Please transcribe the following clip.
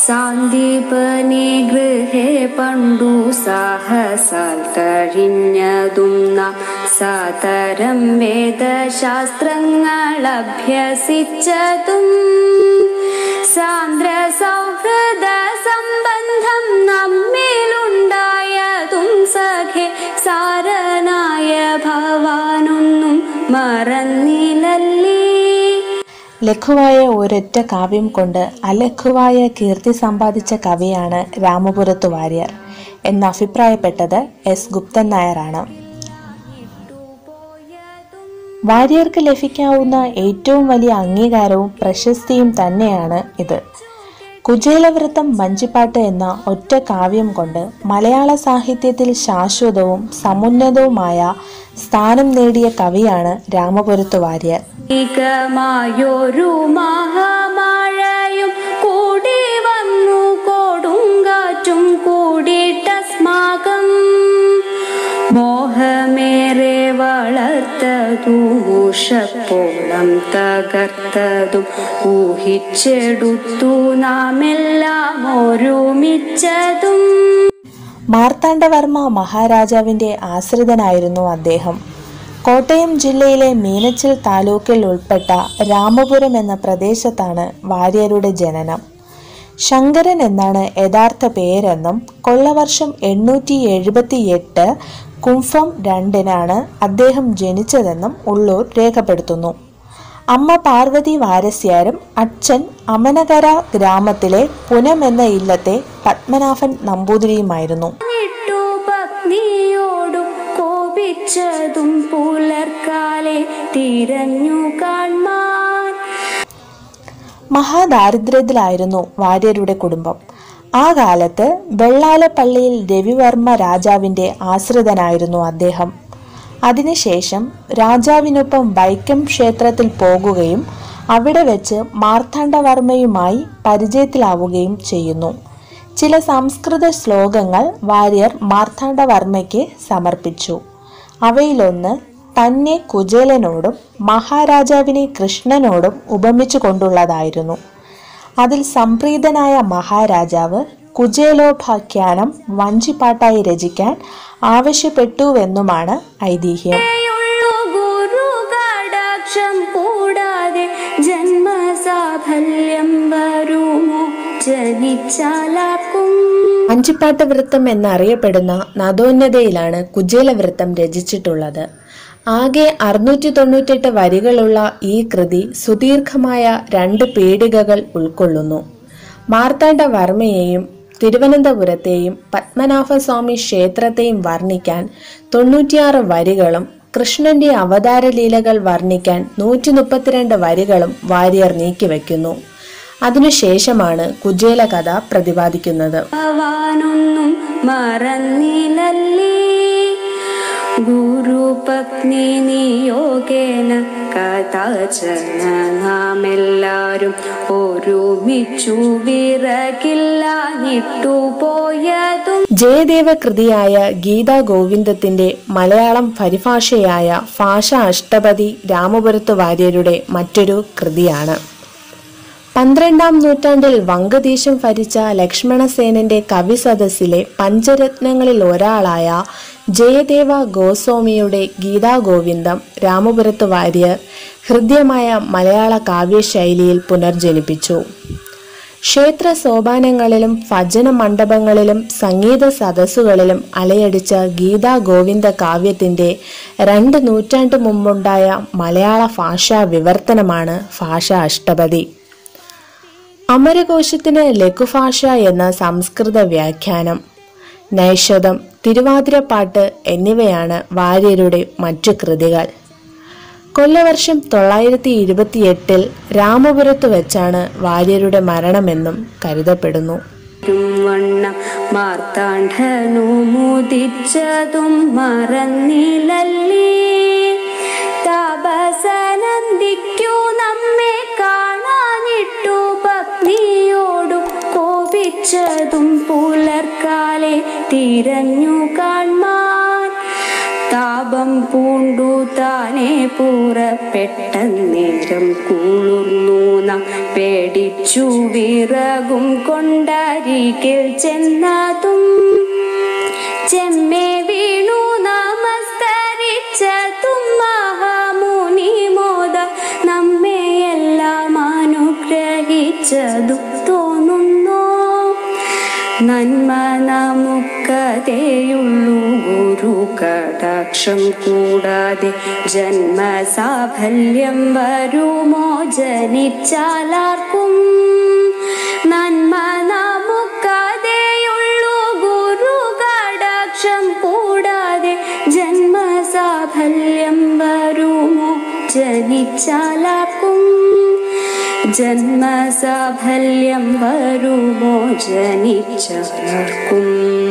സാന്ദീപനെ ഗൃഹേ പണ്ടു സാഹസാൽ കഴിഞ്ഞതും നാം സാതരം വേദശാസ്ത്രങ്ങൾ അഭ്യസിച്ചതും സാന്ദ്ര സൗഹൃദ സംബന്ധം നമ്മിലുണ്ടായതും സഖേ സാരനായ ഭവാനൊന്നും മറന്നില്ലല്ലേ ലഘുവായ ഒരൊറ്റ കാവ്യം കൊണ്ട് അലഘുവായ കീർത്തി സമ്പാദിച്ച കവിയാണ് രാമപുരത്തു വാര്യർ എന്ന് അഭിപ്രായപ്പെട്ടത് എസ് ഗുപ്തൻ നായരാണ് വാര്യർക്ക് ലഭിക്കാവുന്ന ഏറ്റവും വലിയ അംഗീകാരവും പ്രശസ്തിയും തന്നെയാണ് ഇത് കുചേലവൃത്തം വഞ്ചിപ്പാട്ട് എന്ന ഒറ്റ കാവ്യം കൊണ്ട് മലയാള സാഹിത്യത്തിൽ ശാശ്വതവും സമുന്നതവുമായ സ്ഥാനം നേടിയ കവിയാണ് രാമപുരത്തു വാര്യർ ികമായൊരു മഹാമഴയും കൂടി വന്നു കൊടുങ്കാറ്റും കൂടിട്ടസ്മാകം മോഹമേറെ വളർത്തതും ഉഷപ്പോളം തകർത്തതും ഊഹിച്ചെടുത്തു നാം എല്ലാം ഒരുമിച്ചതും മാർത്താണ്ഡവർമ്മ മഹാരാജാവിന്റെ ആശ്രിതനായിരുന്നു അദ്ദേഹം കോട്ടയം ജില്ലയിലെ മീനച്ചിൽ താലൂക്കിൽ ഉൾപ്പെട്ട രാമപുരം എന്ന പ്രദേശത്താണ് വാര്യരുടെ ജനനം ശങ്കരൻ എന്നാണ് യഥാർത്ഥ പേരെന്നും കൊള്ളവർഷം എണ്ണൂറ്റി എഴുപത്തി എട്ട് കുംഭം രണ്ടിനാണ് അദ്ദേഹം ജനിച്ചതെന്നും ഉള്ളൂർ രേഖപ്പെടുത്തുന്നു അമ്മ പാർവതി വാരസ്യാരും അച്ഛൻ അമനകര ഗ്രാമത്തിലെ പുനം എന്ന ഇല്ലത്തെ പത്മനാഭൻ നമ്പൂതിരിയുമായിരുന്നു ഇട്ടു പത്നിയോടും കോപിച്ചതും പുലർക്കാലെ തിരഞ്ഞു കാൺമാൻ മഹാദാരിദ്ര്യത്തിലായിരുന്നു വാര്യരുടെ കുടുംബം ആ കാലത്ത് വെള്ളാലപ്പള്ളിയിൽ രവിവർമ്മ രാജാവിന്റെ ആശ്രിതനായിരുന്നു അദ്ദേഹം അതിനുശേഷം രാജാവിനൊപ്പം വൈക്കം ക്ഷേത്രത്തിൽ പോകുകയും അവിടെ വെച്ച് മാർത്താണ്ഡവർമ്മയുമായി പരിചയത്തിലാവുകയും ചെയ്യുന്നു ചില സംസ്കൃത ശ്ലോകങ്ങൾ വാര്യർ മാർത്താണ്ഡവർമ്മയ്ക്ക് സമർപ്പിച്ചു അവയിലൊന്ന് തന്നെ കുചേലനോടും മഹാരാജാവിനെ കൃഷ്ണനോടും ഉപമിച്ചു കൊണ്ടുള്ളതായിരുന്നു അതിൽ സംപ്രീതനായ മഹാരാജാവ് കുചേലോപാഖ്യാനം വഞ്ചിപ്പാട്ടായി രചിക്കാൻ ആവശ്യപ്പെട്ടുവെന്നുമാണ് ഐതിഹ്യം ഉള്ളു ഗുരു കടാക്ഷം കൂടാതെ ജന്മസാഫല്യം വരുമോ ജനിച്ചാലാർക്കും വഞ്ചിപ്പാട്ട് വൃത്തം എന്നറിയപ്പെടുന്ന നദോന്നതയിലാണ് കുചേല വൃത്തം രചിച്ചിട്ടുള്ളത് ആകെ അറുന്നൂറ്റി തൊണ്ണൂറ്റെട്ട് വരികളുള്ള ഈ കൃതി സുദീർഘമായ രണ്ട് പീഠികകൾ ഉൾക്കൊള്ളുന്നു മാർത്താണ്ഡവർമ്മയെയും തിരുവനന്തപുരത്തെയും പത്മനാഭസ്വാമി ക്ഷേത്രത്തെയും വർണ്ണിക്കാൻ തൊണ്ണൂറ്റിയാറ് വരികളും കൃഷ്ണന്റെ അവതാര ലീലകൾ വർണ്ണിക്കാൻ നൂറ്റി മുപ്പത്തിരണ്ട് വരികളും വാര്യർ നീക്കിവെക്കുന്നു അതിനുശേഷമാണ് കുചേല കഥ പ്രതിപാദിക്കുന്നത് ഭവാനൊന്നും മറന്നില്ലല്ലേ ഗുരുപത്നി നിയോഗേന കഥാചന നാം എല്ലാരും ഒരുമിച്ചു വിറകില്ലാഞ്ഞിട്ടു പോയതും ജയദേവ കൃതിയായ ഗീതാ ഗോവിന്ദത്തിന്റെ മലയാളം പരിഭാഷയായ ഭാഷ അഷ്ടപതി രാമപുരത്ത് വാര്യരുടെ മറ്റൊരു കൃതിയാണ് പന്ത്രണ്ടാം നൂറ്റാണ്ടിൽ വങ്കദേശം ഭരിച്ച ലക്ഷ്മണസേനന്റെ കവിസദസ്സിലെ പഞ്ചരത്നങ്ങളിൽ ഒരാളായ ജയദേവ ഗോസ്വാമിയുടെ ഗീതാ ഗോവിന്ദം രാമപുരത്ത് വാര്യർ ഹൃദ്യമായ മലയാള കാവ്യശൈലിയിൽ പുനർജനിപ്പിച്ചു ക്ഷേത്ര സോപാനങ്ങളിലും ഭജന മണ്ഡപങ്ങളിലും സംഗീത സദസ്സുകളിലും അലയടിച്ച ഗീതാ ഗോവിന്ദ കാവ്യത്തിന്റെ രണ്ട് നൂറ്റാണ്ട് മുമ്പുണ്ടായ മലയാള ഭാഷാ വിവർത്തനമാണ് ഭാഷ അഷ്ടപതി അമരകോശത്തിന് ലഘുഭാഷ എന്ന സംസ്കൃത വ്യാഖ്യാനം നൈഷധം തിരുവാതിരപ്പാട്ട് എന്നിവയാണ് വാര്യരുടെ മറ്റു കൃതികൾ കൊല്ലവർഷം തൊള്ളായിരത്തി ഇരുപത്തിയെട്ടിൽ രാമപുരത്ത് വെച്ചാണ് വാര്യരുടെ മരണമെന്നും കരുതപ്പെടുന്നു വണ്ണം മാർത്താണ്ഡനു മുദിച്ചതും മറന്നില്ലല്ലേ താപസനന്ദിക്കു നമ്മെ കാണാനിട്ടു പത്നിയോടും കോപിച്ചതും പുലർക്കാലെ തിരഞ്ഞു കാൺമാൻ താപ താപം പൂണ്ടു താനെ പുറപ്പെട്ട നേരം കുളിർന്നു നാം പേടിച്ചു വിറകും കൊണ്ടരികിൽ ചെന്നതും ചെമ്മേ വീണു നമസ്കരിച്ചതും മഹാമുനി മോദ നമ്മെയെല്ലാം അനുഗ്രഹിച്ചതും തോന്നുന്നു നന്മ നമുക്കതേയുള്ളൂ ഗുരു കടാക്ഷം കൂടാതെ ജന്മസാഫല്യം വരുമോ ജനിച്ചാലാർക്കും നന്മ നമുക്കതേയുള്ളൂ ഗുരു കടാക്ഷം കൂടാതെ ജന്മസാഫല്യം വരുമോ ജനിച്ചാലാർക്കും ജന്മസാഫല്യം വരുമോ ജനിച്ചാലാർക്കും